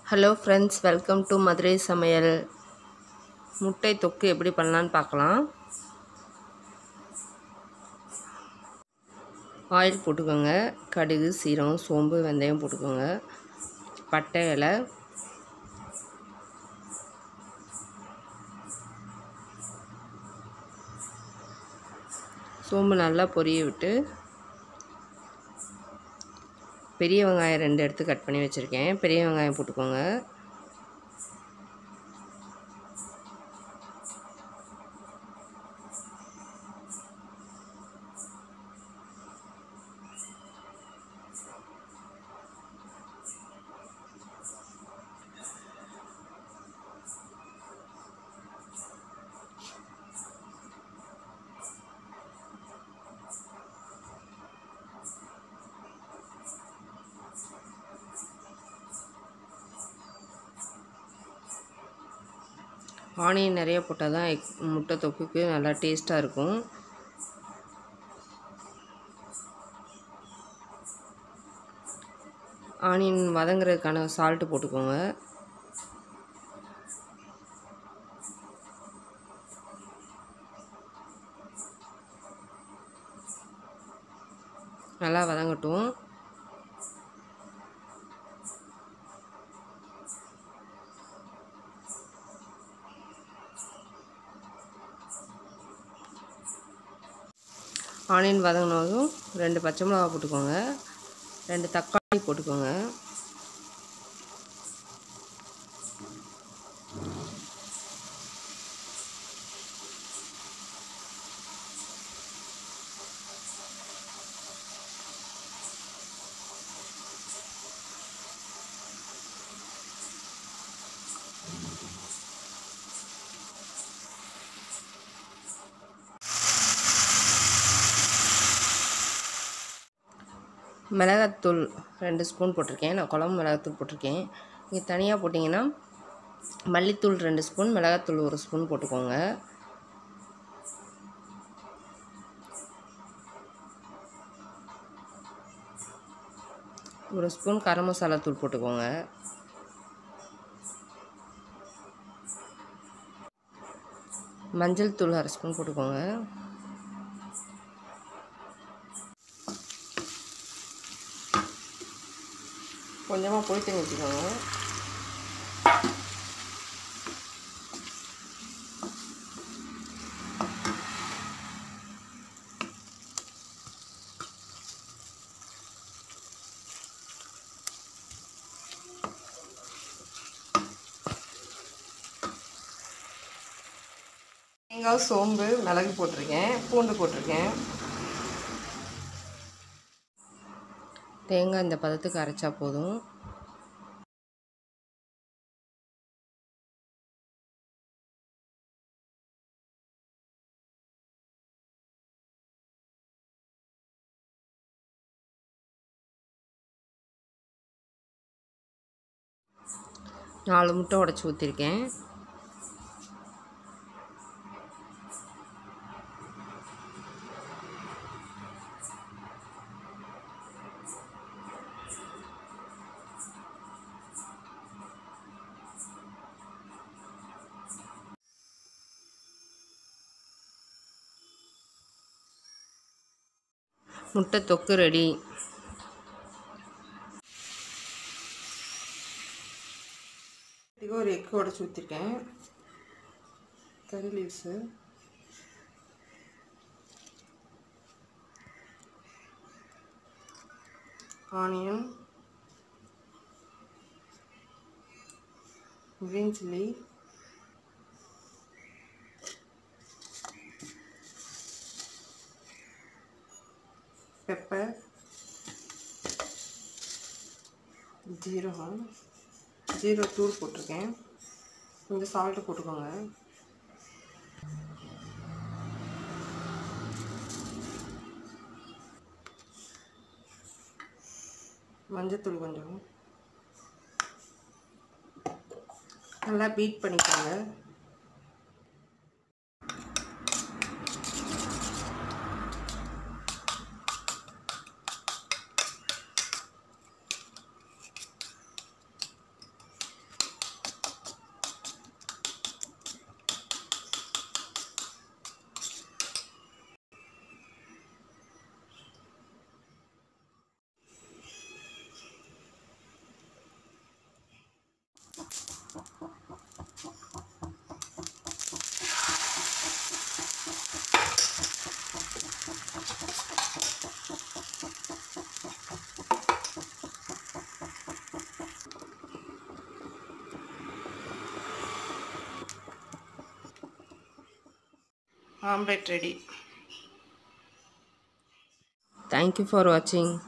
hello friends welcome to Madurai சமையல் முட்டை தொக்கு எப்படி பண்ணலான்னு பார்க்கலாம் ஆயில் போட்டுக்கோங்க கடுகு சீரகம் சோம்பு வெந்தயம் போட்டுக்கோங்க பட்டை இலை சோம்பு நல்லா பொரிய விட்டு பெரிய வெங்காயம் ரெண்டு எடுத்து கட் பண்ணி வச்சுருக்கேன் பெரிய வெங்காயம் போட்டுக்கோங்க ஆனியன் நிறைய போட்டால் தான் எக் முட்டை தொக்குக்கு நல்லா டேஸ்ட்டாக இருக்கும் ஆனியன் வதங்குறதுக்கான சால்ட்டு போட்டுக்கோங்க நல்லா வதங்கட்டும் ஆனியன் வதங்கினதும் ரெண்டு பச்சை மிளகா போட்டுக்கோங்க ரெண்டு தக்காளி போட்டுக்கோங்க மிளகாத்தூள் ரெண்டு ஸ்பூன் போட்டிருக்கேன் நான் குழம்பு மிளகாத்தூள் போட்டிருக்கேன் நீங்கள் தனியாக போட்டிங்கன்னா மல்லித்தூள் ரெண்டு ஸ்பூன் மிளகாத்தூள் ஒரு ஸ்பூன் போட்டுக்கோங்க ஒரு ஸ்பூன் கரம் மசாலா தூள் போட்டுக்கோங்க மஞ்சள் தூள் அரை ஸ்பூன் போட்டுக்கோங்க கொஞ்சமாக புளி தண்ணி ஊற்றிக்கோங்க தேங்காய் சோம்பு மிளகு போட்டிருக்கேன் பூண்டு போட்டிருக்கேன் தேங்காய் இந்த பதத்துக்கு அரைச்சா போதும் நாலு முட்டை உடச்சி ஊற்றிருக்கேன் முட்டை தொக்கு ரெடி ஒரு எக்கு உடச்சி ஊற்றிருக்கேன் curry leaves onion green chilli pepper ஜீரகம் ஜீரோ தூள் போட்டிருக்கேன் கொஞ்சம் சால்ட்டு போட்டுக்கோங்க மஞ்சத்தூள் கொஞ்சம் நல்லா பீட் பண்ணிக்கோங்க ஆம்லெட் ரெடி தேங்க்யூ ஃபார் வாட்சிங்